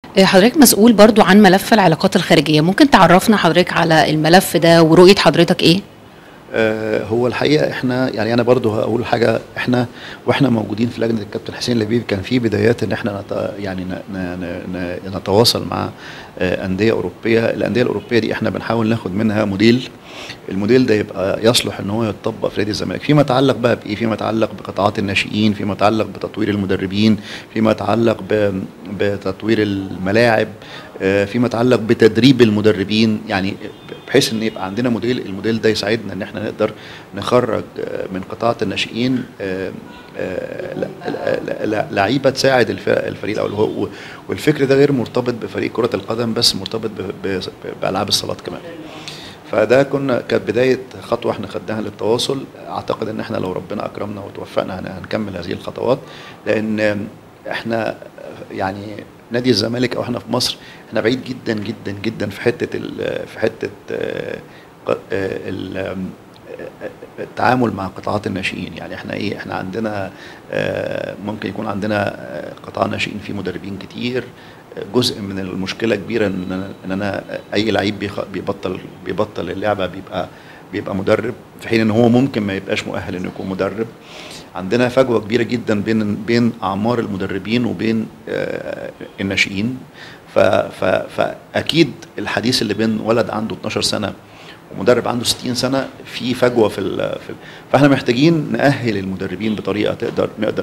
آه، حضرتك مسؤول برضو عن ملف العلاقات الخارجية ممكن تعرفنا حضرتك على الملف ده ورؤية حضرتك ايه؟ آه، هو الحقيقه احنا يعني انا برضو هقول حاجه احنا واحنا موجودين في لجنه الكابتن حسين لبيب كان في بدايات ان احنا نت يعني ن ن ن ن نتواصل مع آه، انديه اوروبيه الانديه الاوروبيه دي احنا بنحاول ناخد منها موديل الموديل ده يبقى يصلح ان هو يتطبق في نادي الزمالك فيما يتعلق بقى بايه فيما يتعلق بقطاعات الناشئين فيما يتعلق بتطوير المدربين فيما يتعلق ب- بتطوير الملاعب آه، فيما يتعلق بتدريب المدربين يعني بحيث ان يبقى عندنا موديل الموديل ده يساعدنا ان احنا نقدر نخرج آه، من قطاعات الناشئين آه، آه، لا- لا- لا- لعيبه تساعد الف- الفريق الاول وهو- والفكر ده غير مرتبط بفريق كره القدم بس مرتبط ب- ب- بالعاب الصالات كمان فده كنا كانت بدايه خطوه احنا خدناها للتواصل اعتقد ان احنا لو ربنا اكرمنا وتوفقنا هن- هنكمل هذه الخطوات لان احنا يعني نادي الزمالك او احنا في مصر احنا بعيد جدا جدا جدا في حته ال- في حته آه، ق- آه، ال- آم، آه، التعامل مع قطاعات الناشئين يعني احنا ايه احنا عندنا آه، ممكن يكون عندنا آه، قطاع ناشئين فيه مدربين كتير آه، جزء من المشكله كبيره ان أنا- ان انا اي لعيب بيخ- بيبطل بيبطل اللعبه بيبقى بيبقى مدرب في حين ان هو ممكن ما يبقاش مؤهل انه يكون مدرب عندنا فجوه كبيره جدا بين بين اعمار المدربين وبين آه، الناشئين ف- ف- فاكيد الحديث اللي بين ولد عنده 12 سنه ومدرب عنده 60 سنه في فجوه في, ال في ال فاحنا محتاجين ناهل المدربين بطريقه تقدر نقدر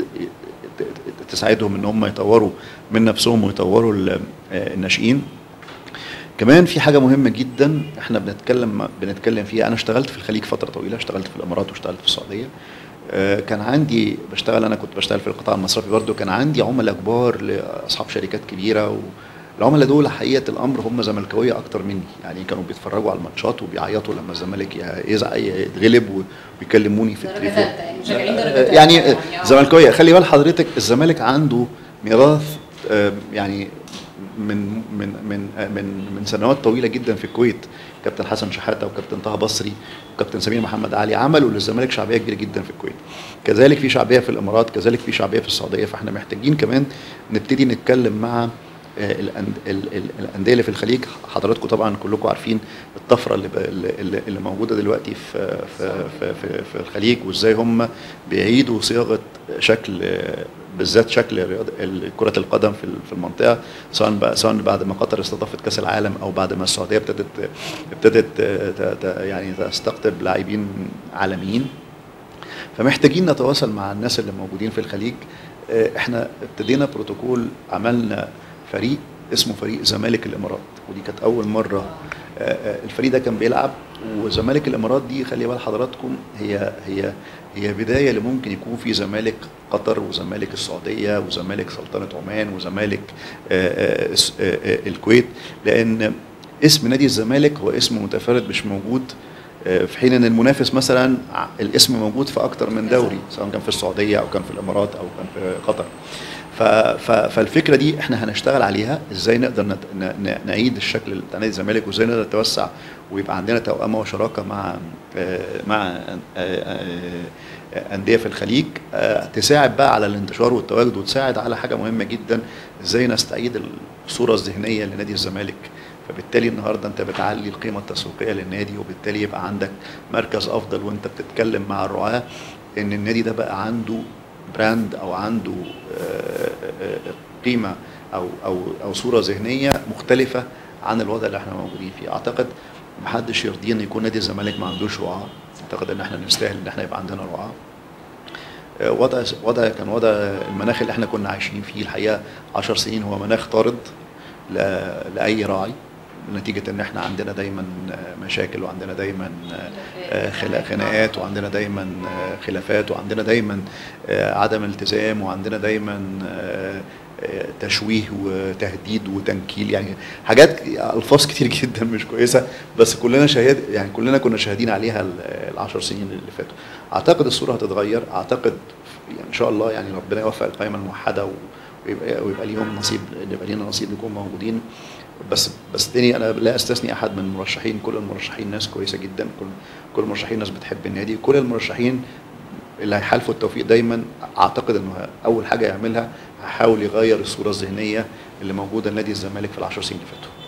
تساعدهم ان هم يطوروا من نفسهم ويطوروا ال- آه، الناشئين كمان في حاجه مهمه جدا احنا بنتكلم بنتكلم فيها انا اشتغلت في الخليج فتره طويله اشتغلت في الامارات واشتغلت في السعوديه آه، كان عندي بشتغل انا كنت بشتغل في القطاع المصرفي برضو كان عندي عملاء كبار لاصحاب شركات كبيره والعملاء دول حقيقه الامر هم زملكاويه اكتر مني يعني كانوا بيتفرجوا على الماتشات وبيعيطوا لما الزمالك يزعق يتغلب ويكلموني في درجة التليفون تالتة يعني، مشجعين درجة آه، تالتة يعني يعني، آه، آه. زملكاويه خلي بال حضرتك الزمالك عنده ميراث آه، يعني من من من آه، من من سنوات طويله جدا في الكويت كابتن حسن شحاته وكابتن طه بصري وكابتن سمير محمد علي عملوا للزمالك شعبيه كبيره جدا في الكويت كذلك في شعبيه في الامارات كذلك في شعبيه في السعوديه فاحنا محتاجين كمان نبتدي نتكلم مع آه، الأند- ال- ال- الانديه اللي في الخليج حضراتكم طبعا كلكم عارفين الطفره اللي ب- اللي, اللي موجوده دلوقتي في في في, في, في الخليج وازاي هم بيعيدوا صياغه شكل آه، بالذات شكل رياض- ال- كره القدم في ال- في المنطقه سواء بقى سواء بعد ما قطر استضافت كاس العالم او بعد ما السعوديه ابتدت ابتدت آه، ت- ت- يعني تستقطب لاعبين عالميين فمحتاجين نتواصل مع الناس اللي موجودين في الخليج آه، احنا ابتدينا بروتوكول عملنا فريق اسمه فريق زمالك الامارات ودي كانت اول مره آه، آه، الفريق ده كان بيلعب وزمالك الامارات دي خلي بال حضراتكم هي هي هي بدايه اللي ممكن يكون في زمالك قطر وزمالك السعوديه وزمالك سلطنه عمان وزمالك آه، آه، الس- آه، آه، الكويت لان اسم نادي الزمالك هو اسم متفرد مش موجود آه، في حين ان المنافس مثلا ع- الاسم موجود في اكتر من دوري سواء كان في السعوديه او كان في الامارات او كان في قطر ف- ف- فالفكره دي احنا هنشتغل عليها ازاي نقدر نت- ن- ن- نعيد الشكل بتاع نادي الزمالك وازاي نقدر نتوسع ويبقى عندنا توأمه وشراكه مع آه، مع آه، آه، آه، انديه في الخليج آه، تساعد بقى على الانتشار والتواجد وتساعد على حاجه مهمه جدا ازاي نستعيد الصوره الذهنيه لنادي الزمالك فبالتالي النهارده انت بتعلي القيمه التسويقيه للنادي وبالتالي يبقى عندك مركز افضل وانت بتتكلم مع الرعاه ان النادي ده بقى عنده براند او عنده آه، آه، آه، قيمه او او او صوره ذهنيه مختلفه عن الوضع اللي احنا موجودين فيه اعتقد محدش يرضي ان يكون نادي الزمالك ما عندوش رعاه اعتقد ان احنا نستاهل ان احنا يبقى عندنا رعاه آه، وضع وضع كان وضع المناخ اللي احنا كنا عايشين فيه الحقيقه 10 سنين هو مناخ طارد ل- لاي راعي نتيجه ان احنا عندنا دايما آه، مشاكل وعندنا دايما آه، خلا- خناقات وعندنا دايما آه، خلافات وعندنا دايما آه، عدم التزام وعندنا دايما آه، آه، تشويه وتهديد وتنكيل يعني حاجات الفاظ كتير جدا مش كويسه بس كلنا شهاد يعني كلنا كنا شاهدين عليها ال- العشر سنين اللي فاتوا اعتقد الصوره هتتغير اعتقد يعني ان شاء الله يعني ربنا يوفق القائمه الموحده و- ويبقى ويبقى ليهم نصيب يبقى لينا نصيب نكون موجودين بس بس تاني انا لا استثني احد من المرشحين كل المرشحين ناس كويسه جدا كل كل المرشحين ناس بتحب النادي كل المرشحين اللي هيحالفوا التوفيق دايما اعتقد انه اول حاجه يعملها هيحاول يغير الصوره الذهنيه اللي موجوده لنادي الزمالك في العشر سنين اللي فاتوا